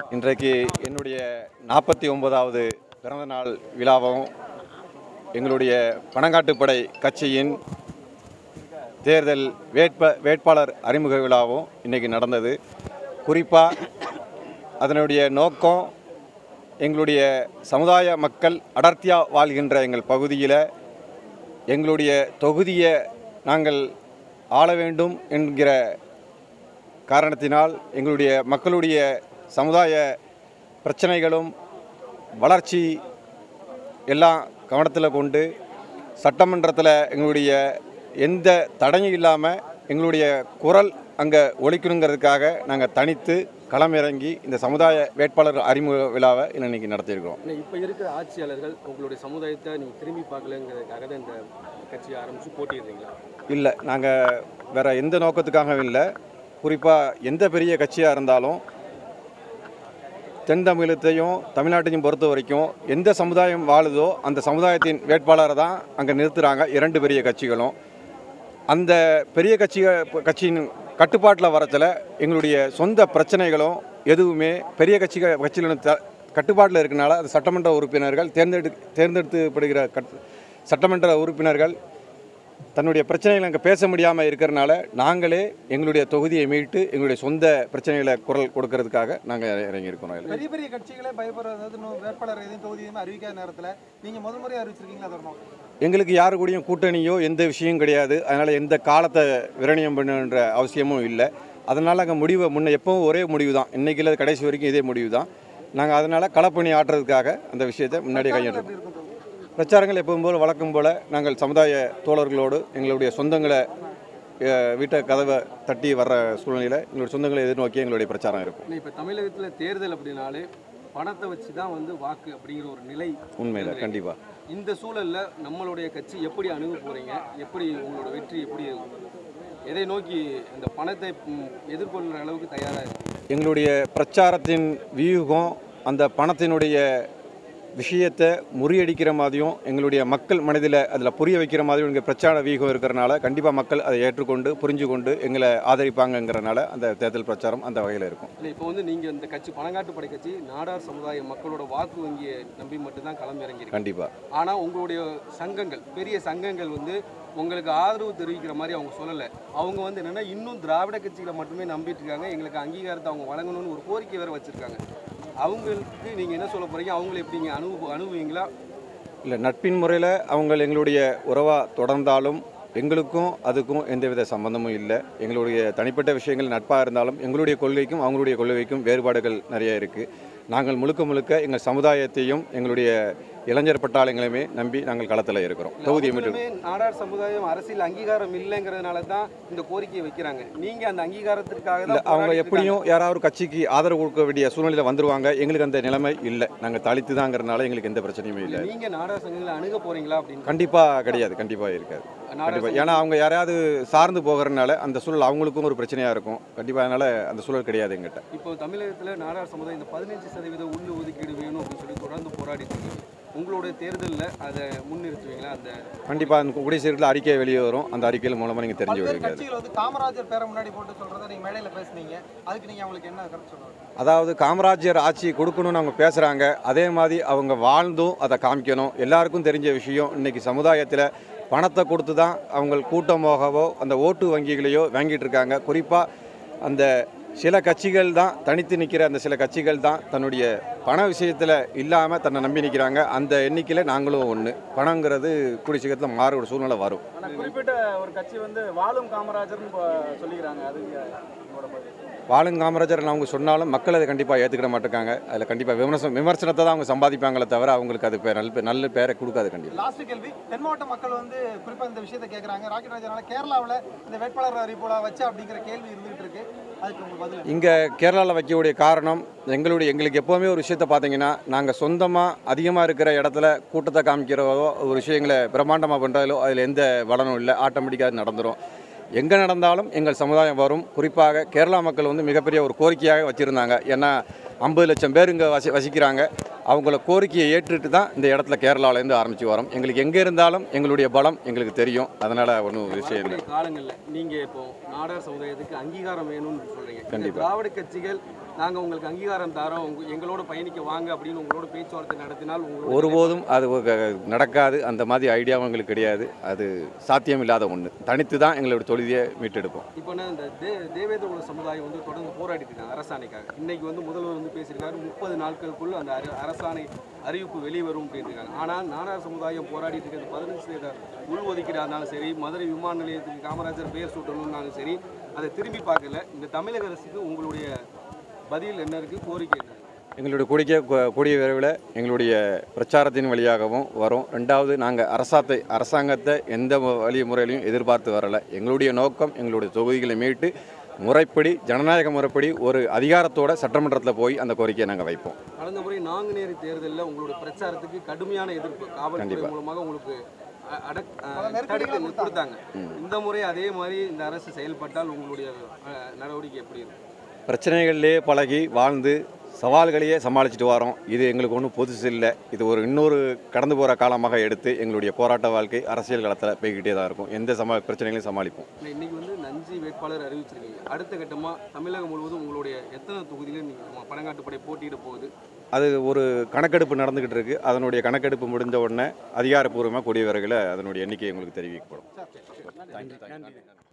இன்றைக்கு என்னுடைய நாற்பத்தி ஒன்பதாவது பிறந்தநாள் விழாவும் எங்களுடைய பணங்காட்டுப்படை கட்சியின் தேர்தல் வேட்ப வேட்பாளர் அறிமுக விழாவும் இன்றைக்கி நடந்தது குறிப்பாக அதனுடைய நோக்கம் எங்களுடைய சமுதாய மக்கள் அடர்த்தியாக வாழ்கின்ற எங்கள் பகுதியில் எங்களுடைய தொகுதியை நாங்கள் ஆள வேண்டும் என்கிற காரணத்தினால் எங்களுடைய மக்களுடைய சமுதாய பிரச்சனைகளும் வளர்ச்சி எல்லாம் கவனத்தில் கொண்டு சட்டமன்றத்தில் எங்களுடைய எந்த தடையும் இல்லாமல் எங்களுடைய குரல் அங்கே ஒழிக்கணுங்கிறதுக்காக நாங்கள் தனித்து களமிறங்கி இந்த சமுதாய வேட்பாளர் அறிமுக விழாவை இன்னைக்கு நடத்தியிருக்கிறோம் ஆனால் இப்போ இருக்கிற ஆட்சியாளர்கள் உங்களுடைய சமுதாயத்தை நீங்கள் திரும்பி பார்க்கலங்கிறதுக்காக தான் இந்த கட்சியை ஆரம்பித்து போட்டிடுறீங்களா இல்லை நாங்கள் வேற எந்த நோக்கத்துக்காகவும் இல்லை குறிப்பாக எந்த பெரிய கட்சியாக இருந்தாலும் தென் தமிழகத்தையும் தமிழ்நாட்டையும் பொறுத்த வரைக்கும் எந்த சமுதாயம் வாழுதோ அந்த சமுதாயத்தின் வேட்பாளரை தான் அங்கே நிறுத்துகிறாங்க இரண்டு பெரிய கட்சிகளும் அந்த பெரிய கட்சி கட்சியின் கட்டுப்பாட்டில் வரத்தில் எங்களுடைய சொந்த பிரச்சனைகளும் எதுவுமே பெரிய கட்சி கட்சியில் த கட்டுப்பாட்டில் இருக்கனால அது சட்டமன்ற உறுப்பினர்கள் தேர்ந்தெடு தேர்ந்தெடுக்கப்படுகிற கட் சட்டமன்ற உறுப்பினர்கள் தன்னுடைய பிரச்சனைகளை அங்கே பேச முடியாமல் இருக்கிறனால நாங்களே எங்களுடைய தொகுதியை மீட்டு எங்களுடைய சொந்த பிரச்சனைகளை குரல் கொடுக்கறதுக்காக நாங்கள் இறங்கியிருக்கிறோம் இதுல. பெரிய பெரிய கட்சிகளே பயப்படுறது இன்னும் வேட்பாளர் எதையும் தொகுதி எதுவும் அறிவிக்காத நேரத்தில் நீங்கள் முதல் முறையாக அறிவிச்சிருக்கீங்களா தரணும் எங்களுக்கு யாரு கூடயும் கூட்டணியோ எந்த விஷயம் கிடையாது அதனால் எந்த காலத்தை விரணியம் பண்ணுன்ற அவசியமும் இல்லை அதனால் அங்கே முடிவை முன்ன எப்பவும் ஒரே முடிவு தான் இன்றைக்கி இல்லை கடைசி வரைக்கும் இதே முடிவு தான் நாங்கள் அதனால் களப்பணி ஆட்டுறதுக்காக அந்த விஷயத்தை முன்னாடியே கையாட்டுறோம் எப்படி இருக்கும் பிரச்சாரங்கள் எப்பவும் போல் வழக்கம் போல் நாங்கள் சமுதாய தோழர்களோடு எங்களுடைய சொந்தங்களை அஹ், வீட்டை கதவை தட்டி வர்ற சூழ்நிலையில் எங்களுடைய சொந்தங்களை எதிர்நோக்கி எங்களுடைய பிரச்சாரம் இருக்கும் இல்லை இப்போ தமிழகத்தில் தேர்தல் அப்படின்னாலே பணத்தை வச்சு தான் வந்து வாக்கு அப்படிங்கிற ஒரு நிலை உண்மையில் கண்டிப்பாக இந்த சூழல்ல நம்மளுடைய கட்சி எப்படி அணுக போறீங்க எப்படி உங்களோட வெற்றி எப்படி எதை நோக்கி இந்த பணத்தை ம், எதிர்கொள்கிற அளவுக்கு தயாராக இருக்கு எங்களுடைய பிரச்சாரத்தின் வியூகம் அந்த பணத்தினுடைய விஷயத்தை முறியடிக்கிற மாதிரியும் எங்களுடைய மக்கள் மனதில் அதில் புரிய வைக்கிற மாதிரியும் எங்கள் பிரச்சார வியூகம் இருக்கிறனால கண்டிப்பாக மக்கள் அதை ஏற்றுக்கொண்டு புரிஞ்சு கொண்டு எங்களை ஆதரிப்பாங்கங்கிறனால அந்த தேர்தல் பிரச்சாரம் அந்த வகையில் இருக்கும் இல்லை இப்போ வந்து நீங்கள் இந்த கட்சி பணங்காட்டு படை கட்சி நாடார் சமுதாய மக்களோட வாக்கு வங்கியை நம்பி மட்டும்தான் களம் இறங்கியிருக்கு கண்டிப்பாக ஆனால் உங்களுடைய சங்கங்கள் பெரிய சங்கங்கள் வந்து உங்களுக்கு ஆதரவு தெரிவிக்கிற மாதிரி அவங்க சொல்லலை அவங்க வந்து என்னென்னா இன்னும் திராவிட கட்சிகளை மட்டுமே நம்பிட்டு இருக்காங்க எங்களுக்கு அங்கீகாரத்தை அவங்க வழங்கணும்னு ஒரு கோரிக்கை வேறு வச்சுருக்காங்க அவங்களுக்கு நீங்கள் என்ன சொல்ல போகிறீங்க அவங்கள எப்படி நீங்கள் அனுபவ அனுபவீங்களா இல்லை நட்பின் முறையில் அவங்க எங்களுடைய உறவாக தொடர்ந்தாலும் எங்களுக்கும் அதுக்கும் எந்தவித சம்பந்தமும் இல்லை எங்களுடைய தனிப்பட்ட விஷயங்கள் நட்பாக இருந்தாலும் எங்களுடைய கொள்கைக்கும் அவங்களுடைய கொள்கைக்கும் வேறுபாடுகள் நிறைய இருக்குது நாங்கள் முழுக்க முழுக்க எங்கள் சமுதாயத்தையும் எங்களுடைய இளைஞர் பட்டாளங்களையுமே நம்பி நாங்கள் களத்தில் இருக்கிறோம் தொகுதியை மீட்டு அவங்களுமே நாடார் சமுதாயம் அரசியல் அங்கீகாரம் இல்லைங்கிறதுனால தான் இந்த கோரிக்கையை வைக்கிறாங்க நீங்கள் அந்த அங்கீகாரத்திற்காக இல்லை தான் அவங்க போராடிட்டு எப்படியும் யாராவது ஒரு கட்சிக்கு ஆதரவு கொடுக்க வேண்டிய சூழ்நிலையில் வந்துருவாங்க எங்களுக்கு அந்த நிலைமை இல்லை நாங்கள் தளித்து தாங்கிறனால எங்களுக்கு எந்த பிரச்சனையுமே இல்லை இருக்காங்க. நீங்க நாடார் சங்கங்களை அணுக போறீங்களா அப்படின்னு கண்டிப்பாக கிடையாது கண்டிப்பாக இருக்காது நாடார் கண்டிப்பாக ஏன்னா அவங்க யாரையாவது சார்ந்து போகிறனால அந்த சூழல் அவங்களுக்கும் ஒரு பிரச்சனையாக இருக்கும் கண்டிப்பாக அதனால் அந்த சூழல் கிடையாது எங்கிட்ட இப்போ தமிழகத்தில் நாடார் சமுதாயம் இந்த பதினஞ்சு சதவீத உள் ஒதுக்கீடு வேணும் அப்படின்னு சொல்லி தொடர்ந்து போராடிட்டு இருக்கீங்க உங்களுடைய தேர்தலில் அதை முன்னிறுத்துவீங்களா அந்த கண்டிப்பாக அந்த கூடிய சீக்கிரத்தில் அறிக்கை வெளியே வரும் அந்த அறிக்கையில் மூலமாக நீங்கள் தெரிஞ்சு பல்வேறு வருவீங்க கட்சிகள் வந்து காமராஜர் பேரை முன்னாடி போட்டு சொல்றதை நீங்க மேடையில் பேசுனீங்க அதுக்கு நீங்க அவங்களுக்கு என்ன கருத்து சொல்லுவாங்க அதாவது காமராஜர் ஆட்சி கொடுக்கணும்னு அவங்க பேசுகிறாங்க அதே மாதிரி அவங்க வாழ்ந்தும் அதை காமிக்கணும் எல்லாருக்கும் தெரிஞ்ச விஷயம் இன்னைக்கு சமுதாயத்தில் பணத்தை கொடுத்து தான் அவங்க கூட்டமாகவோ அந்த ஓட்டு வங்கிகளையோ வாங்கிட்டு இருக்காங்க குறிப்பாக அந்த சில கட்சிகள் தான் தனித்து நிற்கிற அந்த சில கட்சிகள் தான் தன்னுடைய பண விஷயத்தில் இல்லாமல் தன்னை நம்பி நிற்கிறாங்க அந்த எண்ணிக்கையில் நாங்களும் ஒன்று பணங்கிறது கூடிய சீக்கிரத்தில் மாற ஒரு சூழ்நிலை வரும் ஆனா குறிப்பிட்ட ஒரு கட்சி வந்து வாழும் காமராஜர்னு ப- சொல்லிக்கிறாங்க அது இங்க உங்களோட பதில் வாழும் காமராஜர் அவங்க சொன்னாலும் மக்கள் அதை கண்டிப்பாக ஏற்றுக்கிட மாட்டேங்காங்க அதில் கண்டிப்பாக விமர்சனம் விமர்சனத்தை தான் அவங்க சம்பாதிப்பாங்களே தவிர அவங்களுக்கு அது பேர் நல்ல நல்ல பேரை கொடுக்காது கண்டிப்பாக லாஸ்ட் கேள்வி தென் மாவட்ட மக்கள் வந்து குறிப்பா இந்த விஷயத்தை கேட்குறாங்க ராக்கெட் ராஜனால கேரளாவில் இந்த வேட்பாளர் அறிவிப்போல வச்சு அப்படிங்கிற கேள்வி இருந்துகிட்டு இருக்கு அதுக்கு உங்க பதில் என்ன? இங்கே கேரளாவில் வைக்கக்கூடிய காரணம் எங்களுடைய எங்களுக்கு எப்போவுமே ஒரு விஷயத்தை பார்த்தீங்கன்னா நாங்கள் சொந்தமாக அதிகமாக இருக்கிற இடத்துல கூட்டத்தை காமிக்கிறதோ ஒரு விஷயங்களை பிரம்மாண்டமாக பண்ணுறதிலோ அதில் எந்த வளனும் இல்லை ஆட்டோமேட்டிக்காக அது நடந்துடும் எங்கே நடந்தாலும் எங்கள் சமுதாயம் வரும் குறிப்பாக கேரளா மக்கள் வந்து மிகப்பெரிய ஒரு கோரிக்கையாக வச்சுருந்தாங்க ஏன்னா ஐம்பது லட்சம் பேர் இங்கே வசி வசிக்கிறாங்க அவங்கள கோரிக்கையை ஏற்றுட்டு தான் இந்த இடத்துல கேரளாவிலேருந்து ஆரம்பித்து வரோம் எங்களுக்கு எங்கே இருந்தாலும் எங்களுடைய பலம் எங்களுக்கு தெரியும் அதனால் ஒன்றும் விஷயம் இல்லை வரக்கூடிய காலங்கள்ல நீங்க இப்போ நாடார் சமுதாயத்துக்கு அங்கீகாரம் வேணும்னு சொல்றீங்க இந்த கண்டிப்பா. திராவிட கட்சிகள் நாங்க உங்களுக்கு அங்கீகாரம் தரோம் உங்க எங்களோட பயணிக்க வாங்க அப்படின்னு உங்களோட பேச்சுவார்த்தை நடத்தினால் உங்களோட ஒருபோதும் அது ஒரு- நடக்காது அந்த மாதிரி ஐடியாவும் எங்களுக்கு கிடையாது அது சாத்தியம் இல்லாத ஒன்று தனித்து தான் எங்களுடைய தொழிலை மீட்டெடுப்போம் இப்போ என்ன இந்த தே தேவேந்திர குல சமுதாயம் வந்து தொடர்ந்து போராடிட்டு இருக்காங்க அரசாணைக்காக இன்னைக்கு வந்து முதல்வர் வந்து பேசியிருக்காரு முப்பது நாட்களுக்குள்ள அந்த அர அரசாணை அறிவிப்பு வெளிவரும் அப்படின்னு இருக்காங்க ஆனால் நாடார் சமுதாயம் போராடிட்டு இருக்கிறது பதினஞ்சு சதவீத உள்ஒதுக்கீடாக இருந்தாலும் சரி மதுரை விமான நிலையத்துக்கு காமராஜர் பெயர் சூட்டணும்னாலும் சரி அதை திரும்பி பார்க்கல இந்த தமிழக அரசுக்கு உங்களுடைய பதில் என்ன இருக்கு கோரிக்கை என்ன எங்களுடைய கோரிக்கை கொ- கூடிய விரைவில் எங்களுடைய பிரச்சாரத்தின் வழியாகவும் வரும் ரெண்டாவது நாங்கள் அரசாத்தை அரசாங்கத்தை எந்த வ- வழி முறையிலையும் எதிர்பார்த்து வரலை எங்களுடைய நோக்கம் எங்களுடைய தொகுதிகளை மீட்டு முறைப்படி ஜனநாயக முறைப்படி ஒரு அதிகாரத்தோட சட்டமன்றத்தில் போய் அந்த கோரிக்கையை நாங்கள் வைப்போம் கடந்த முறை நாங்குநேரி தேர்தலில் உங்களுடைய பிரச்சாரத்துக்கு கடுமையான எதிர்ப்பு காவல்துறை கண்டிப்பா. மூலமாக உங்களுக்கு அ- அடக் அ, பல நெருக்கடிகளை தடுத்து கொடுத்தாங்க இந்த முறை அதே மாதிரி இந்த அரசு செயல்பட்டால் உங்களுடைய அ, நடவடிக்கை எப்படி இருக்கும் பிரச்சனைகளிலே பழகி வாழ்ந்து சவால்களையே சமாளிச்சுட்டு வரோம் இது எங்களுக்கு ஒன்றும் புதுசு இல்லை இது ஒரு இன்னொரு கடந்து போகிற காலமாக எடுத்து எங்களுடைய போராட்ட வாழ்க்கை அரசியல் களத்தில் போய்கிட்டே தான் இருக்கும் எந்த சமா பிரச்சனைகளையும் சமாளிப்போம் இல்ல, இன்னைக்கு வந்து நஞ்சு வேட்பாளர் அறிவிச்சிருக்கீங்க அடுத்த கட்டமா தமிழகம் முழுவதும் உங்களுடைய எத்தனை தொகுதியில நீங்க பணங்காட்டுப்படை போட்டியிட போகுது அது ஒரு கணக்கெடுப்பு நடந்துக்கிட்டு இருக்கு அதனுடைய கணக்கெடுப்பு முடிஞ்ச உடனே அதிகாரப்பூர்வமாக கூடிய வரையில் அதனுடைய எண்ணிக்கை உங்களுக்கு தெரிவிக்கப்படும் சார் தேங்க்யூ தேங்க்யூ